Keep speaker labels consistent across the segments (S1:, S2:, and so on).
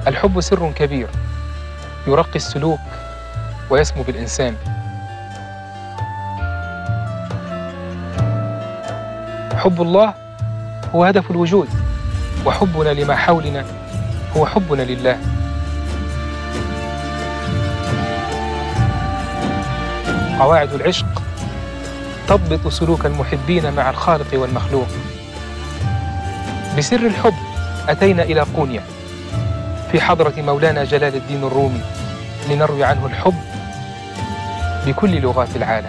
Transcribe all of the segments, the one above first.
S1: الحب سر كبير يرقي السلوك ويسمو بالإنسان حب الله هو هدف الوجود وحبنا لما حولنا هو حبنا لله قواعد العشق تضبط سلوك المحبين مع الخالق والمخلوق بسر الحب أتينا إلى قونيا في حضرة مولانا جلال الدين الرومي لنروي عنه الحب بكل لغات العالم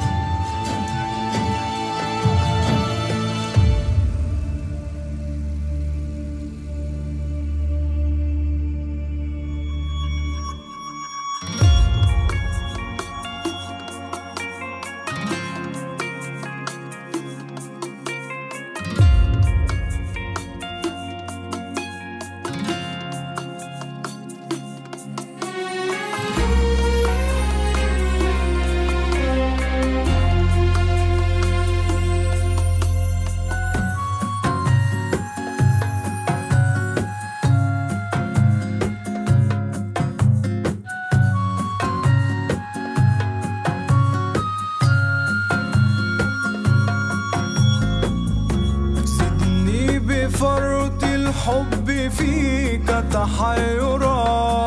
S2: زدني بفرط الحب فيك تحيرا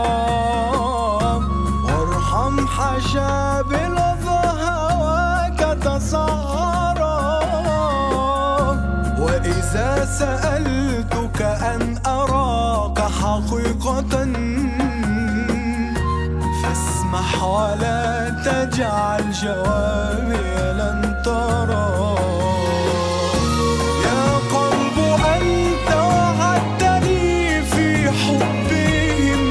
S2: وارحم حشابل هواك تسعرا وإذا سألتك أن أراك حقيقة فاسمح ولا تجعل جوابي لن ترى يا قلب أنت وعدتني في حبهم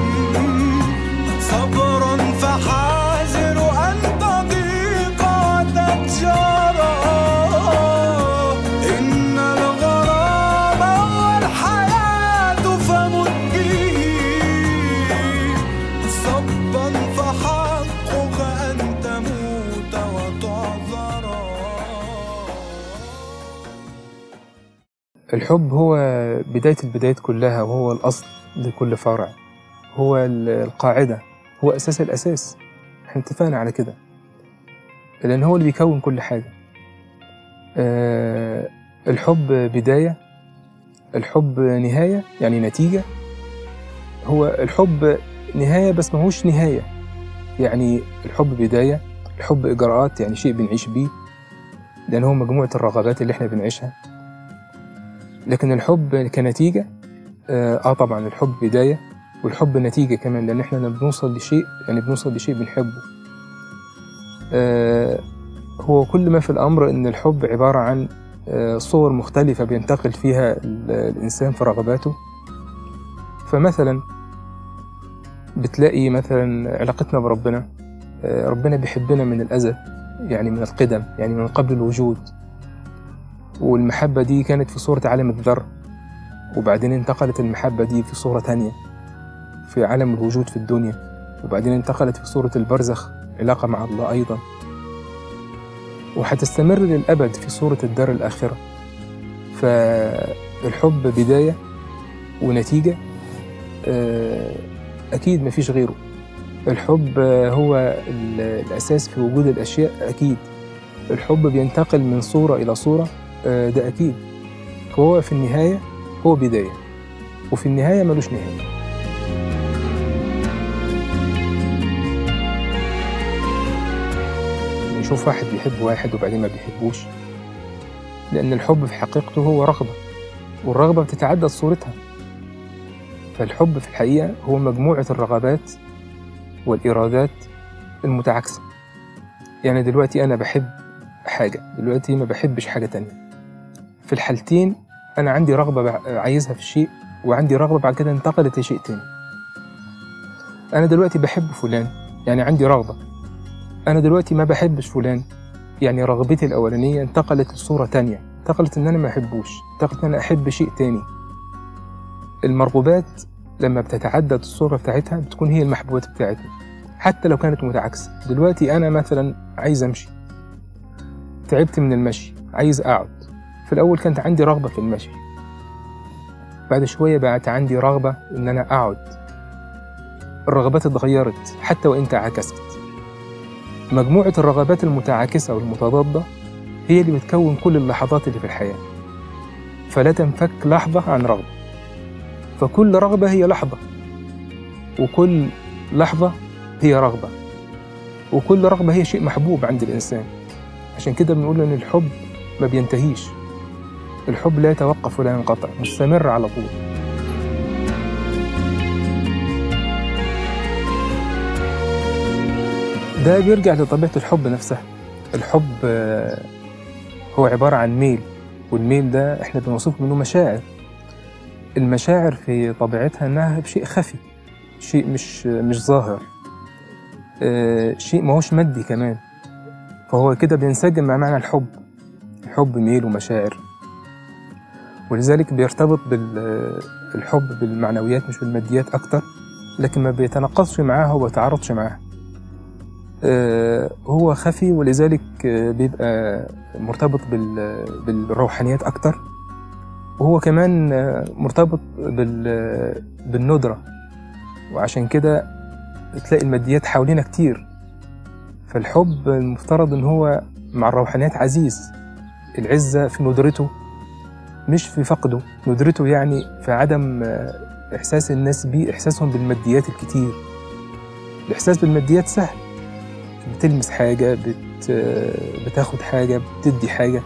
S2: صبرا فحاذر أن تضيق وتتجرى إن الغرام والحياة فمت به صبا فحقك أن تموت وتعذرا
S1: الحب هو بداية البدايات كلها وهو الأصل لكل فرع هو ال- القاعدة هو أساس الأساس احنا اتفقنا على كده لأن هو اللي بيكون كل حاجة آه، الحب بداية الحب نهاية يعني نتيجة هو الحب نهاية بس ماهوش نهاية يعني الحب بداية الحب إجراءات يعني شيء بنعيش بيه لأن هو مجموعة الرغبات اللي احنا بنعيشها لكن الحب كنتيجة آه, آه طبعا الحب بداية والحب نتيجة كمان لأن إحنا لما بنوصل لشيء يعني بنوصل لشيء بنحبه آه هو كل ما في الأمر إن الحب عبارة عن آه صور مختلفة بينتقل فيها ال- الإنسان في رغباته فمثلا بتلاقي مثلا علاقتنا بربنا آه ربنا بيحبنا من الأزل يعني من القدم يعني من قبل الوجود والمحبة دي كانت في صورة عالم الذر وبعدين انتقلت المحبة دي في صورة تانية في عالم الوجود في الدنيا وبعدين انتقلت في صورة البرزخ علاقة مع الله أيضا وهتستمر للأبد في صورة الدار الآخرة فالحب بداية ونتيجة آه، أكيد مفيش غيره الحب آه، هو ال- الأساس في وجود الأشياء أكيد الحب بينتقل من صورة إلى صورة آه، ده أكيد هو في النهاية هو بداية وفي النهاية ملوش نهاية نشوف واحد بيحب واحد وبعدين ما بيحبوش لأن الحب في حقيقته هو رغبة والرغبة بتتعدد صورتها فالحب في الحقيقة هو مجموعة الرغبات والإرادات المتعاكسة يعني دلوقتي أنا بحب حاجة دلوقتي ما بحبش حاجة تانية في الحالتين أنا عندي رغبة بع- عايزها في الشيء وعندي رغبة بعد كده انتقلت لشيء تاني أنا دلوقتي بحب فلان يعني عندي رغبة أنا دلوقتي ما بحبش فلان يعني رغبتي الأولانية انتقلت لصورة تانية انتقلت إن أنا ما أحبوش انتقلت إن أنا أحب شيء تاني المرغوبات لما بتتعدد الصورة بتاعتها بتكون هي المحبوبات بتاعتنا حتى لو كانت متعاكسة دلوقتي أنا مثلا عايز أمشي تعبت من المشي عايز أقعد في الأول كانت عندي رغبة في المشي بعد شوية بقت عندي رغبة إن أنا أقعد الرغبات اتغيرت حتى وإن تعاكست مجموعة الرغبات المتعاكسة والمتضادة هي اللي بتكون كل اللحظات اللي في الحياة فلا تنفك لحظة عن رغبة فكل رغبة هي لحظة وكل لحظة هي رغبة وكل رغبة هي شيء محبوب عند الإنسان عشان كده بنقول إن الحب ما بينتهيش الحب لا يتوقف ولا ينقطع مستمر على طول ده بيرجع لطبيعة الحب نفسها الحب آه، هو عبارة عن ميل والميل ده احنا بنوصفه منه مشاعر المشاعر في طبيعتها انها شيء خفي شيء مش مش ظاهر آه، شيء ماهوش مادي كمان فهو كده بينسجم مع معنى الحب الحب ميل ومشاعر ولذلك بيرتبط بالحب بالمعنويات مش بالماديات أكتر لكن ما بيتناقضش معاها وما بيتعارضش معاها آه، هو خفي ولذلك آه، بيبقى مرتبط بال- بالروحانيات أكتر وهو كمان آه، مرتبط بال- بالندرة وعشان كده تلاقي الماديات حوالينا كتير فالحب المفترض إن هو مع الروحانيات عزيز العزة في ندرته مش في فقده ندرته يعني في عدم آه، إحساس الناس بيه إحساسهم بالماديات الكتير الإحساس بالماديات سهل بتلمس حاجة بت... آه، بتاخد حاجة بتدي حاجة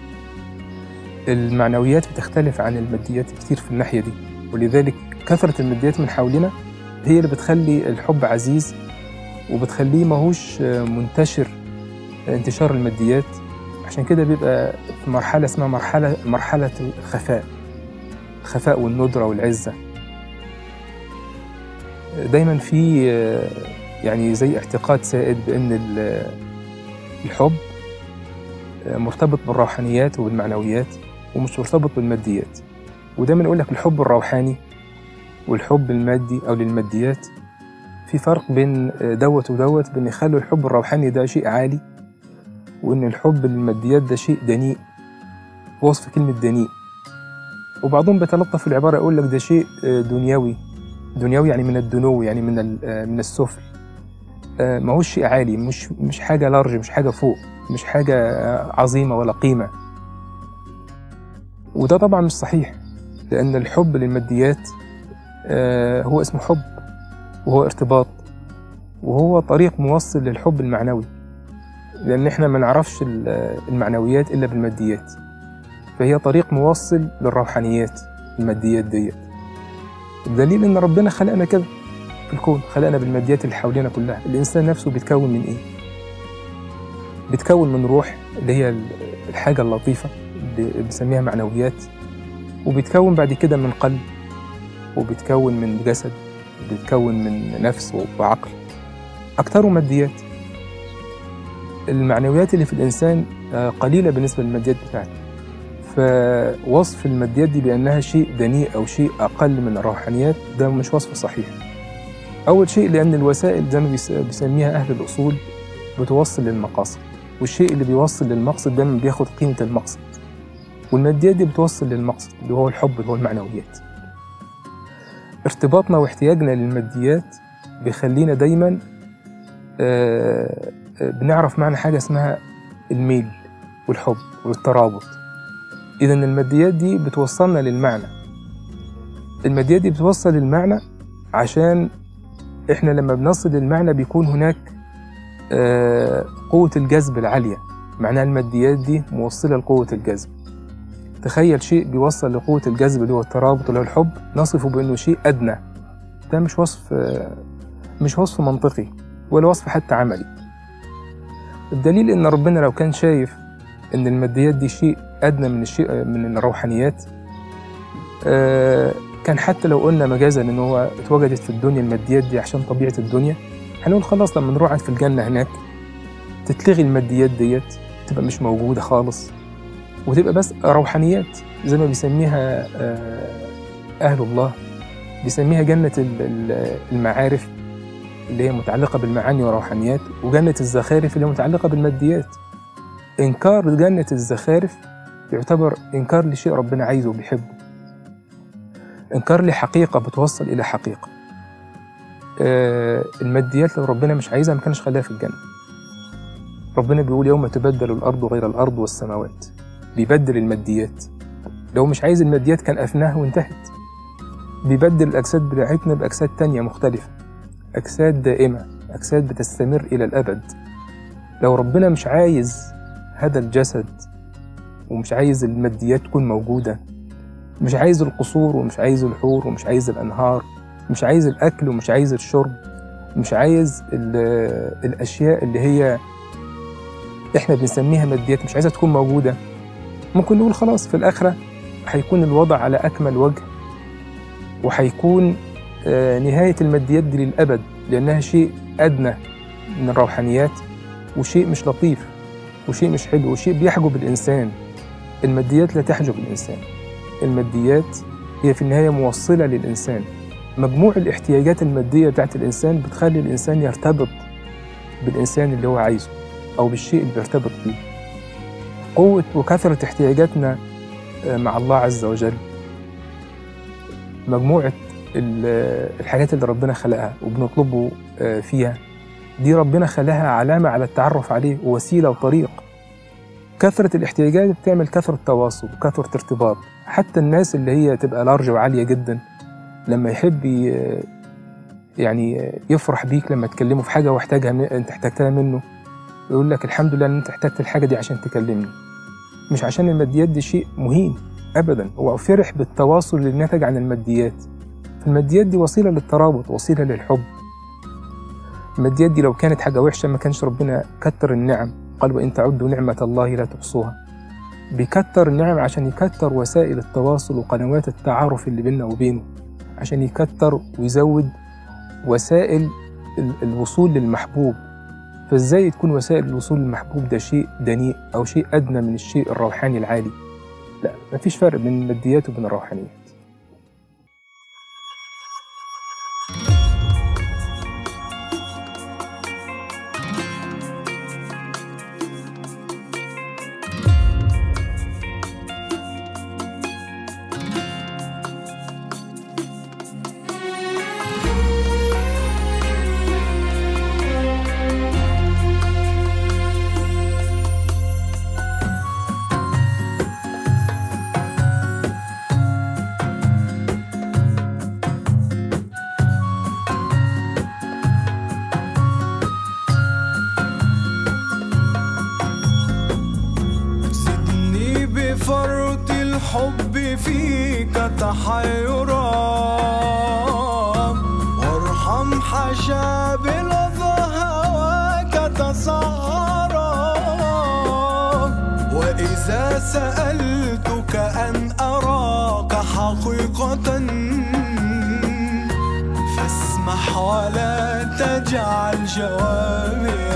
S1: المعنويات بتختلف عن الماديات كتير في الناحية دي ولذلك كثرة الماديات من حولنا هي اللي بتخلي الحب عزيز وبتخليه ماهوش آه، منتشر انتشار الماديات عشان كده بيبقى في مرحلة اسمها مرحلة مرحلة الخفاء الخفاء والندرة والعزة دايما في آه، يعني زي اعتقاد سائد بأن ال- الحب آه، مرتبط بالروحانيات وبالمعنويات ومش مرتبط بالماديات ودايما يقول لك الحب الروحاني والحب المادي أو للماديات في فرق بين آه، دوت ودوت بأن يخلوا الحب الروحاني ده شيء عالي وإن الحب للماديات ده شيء دنيء وصف كلمة دنيء وبعضهم بيتلطف في العبارة يقول لك ده شيء آه، دنيوي دنيوي يعني من الدنو يعني من ال- آه، من السفل آه، ما هوش شيء عالي مش مش حاجة لارج مش حاجة فوق مش حاجة آه، عظيمة ولا قيمة وده طبعا مش صحيح لأن الحب للماديات آه، هو اسمه حب وهو ارتباط وهو طريق موصل للحب المعنوي لأن إحنا ما نعرفش ال- المعنويات إلا بالماديات فهي طريق موصل للروحانيات الماديات ديت الدليل إن ربنا خلقنا كده في الكون خلقنا بالماديات اللي حوالينا كلها الإنسان نفسه بيتكون من إيه؟ بيتكون من روح اللي هي ال- الحاجة اللطيفة اللي بنسميها معنويات وبيتكون بعد كده من قلب وبيتكون من جسد بيتكون من نفس وعقل أكثره ماديات المعنويات اللي في الإنسان آه، قليلة بالنسبة للماديات بتاعته فوصف الماديات دي بأنها شيء دنيء أو شيء أقل من الروحانيات ده مش وصف صحيح أول شيء لأن الوسائل زي ما بيس- بيسميها أهل الأصول بتوصل للمقاصد والشيء اللي بيوصل للمقصد دايما بياخد قيمة المقصد والماديات دي بتوصل للمقصد اللي هو الحب اللي هو المعنويات ارتباطنا واحتياجنا للماديات بيخلينا دايما آه، آه، بنعرف معنى حاجة اسمها الميل والحب والترابط إذا الماديات دي بتوصلنا للمعنى الماديات دي بتوصل للمعنى عشان إحنا لما بنصل للمعنى بيكون هناك آه، قوة الجذب العالية معناها الماديات دي موصلة لقوة الجذب تخيل شيء بيوصل لقوة الجذب اللي هو الترابط اللي هو الحب نصفه بأنه شيء أدنى ده مش وصف آه، مش وصف منطقي ولا وصف حتى عملي الدليل ان ربنا لو كان شايف ان الماديات دي شيء ادنى من الشيء من الروحانيات آه، كان حتى لو قلنا مجازا ان هو اتوجدت في الدنيا الماديات دي عشان طبيعه الدنيا هنقول خلاص لما نروح في الجنه هناك تتلغي الماديات ديت تبقى مش موجوده خالص وتبقى بس روحانيات زي ما بيسميها آه، اهل الله بيسميها جنه ال- ال- المعارف اللي هي متعلقة بالمعاني والروحانيات وجنة الزخارف اللي هي متعلقة بالماديات إنكار جنة الزخارف يعتبر إنكار لشيء ربنا عايزه وبيحبه إنكار لحقيقة بتوصل إلى حقيقة آه، الماديات لو ربنا مش عايزها ما كانش خلاها في الجنة ربنا بيقول يوم تبدل الأرض غير الأرض والسماوات بيبدل الماديات لو مش عايز الماديات كان أفناها وانتهت بيبدل الأجساد بتاعتنا بأجساد تانية مختلفة أجساد دائمة أجساد بتستمر إلى الأبد لو ربنا مش عايز هذا الجسد ومش عايز الماديات تكون موجودة مش عايز القصور ومش عايز الحور ومش عايز الأنهار مش عايز الأكل ومش عايز الشرب مش عايز ال- الأشياء اللي هي إحنا بنسميها ماديات مش عايزها تكون موجودة ممكن نقول خلاص في الآخرة هيكون الوضع على أكمل وجه وهيكون آه، نهاية الماديات دي للأبد لأنها شيء أدنى من الروحانيات وشيء مش لطيف وشيء مش حلو وشيء بيحجب الإنسان الماديات لا تحجب الإنسان الماديات هي في النهاية موصلة للإنسان مجموع الاحتياجات المادية بتاعت الإنسان بتخلي الإنسان يرتبط بالإنسان اللي هو عايزه أو بالشيء اللي بيرتبط بيه قوة وكثرة احتياجاتنا آه، مع الله عز وجل مجموعة ال- الحاجات اللي ربنا خلقها وبنطلبه آه، فيها دي ربنا خلاها علامة على التعرف عليه ووسيلة وطريق كثرة الاحتياجات بتعمل كثرة تواصل وكثرة ارتباط حتى الناس اللي هي تبقى لارج وعالية جدا لما يحب ي- يعني يفرح بيك لما تكلمه في حاجة واحتاجها من- انت احتجتها منه يقول لك الحمد لله ان انت احتجت الحاجة دي عشان تكلمني مش عشان الماديات دي شيء مهين ابدا هو فرح بالتواصل اللي نتج عن الماديات فالماديات دي وسيلة للترابط وسيلة للحب الماديات دي لو كانت حاجة وحشة ما كانش ربنا كتر النعم قال وإن تعدوا نعمة الله لا تحصوها بيكتر النعم عشان يكتر وسائل التواصل وقنوات التعارف اللي بيننا وبينه عشان يكتر ويزود وسائل ال- الوصول للمحبوب فازاي تكون وسائل الوصول للمحبوب ده شيء دنيء او شيء ادنى من الشيء الروحاني العالي لا مفيش فرق بين الماديات وبين الروحانيات
S2: زدني بفرط الحب فيك تحيرا وارحم حشابل هواك تسعرا وإذا سألتك أن أراك حقيقة فاسمح ولا تجعل جوابي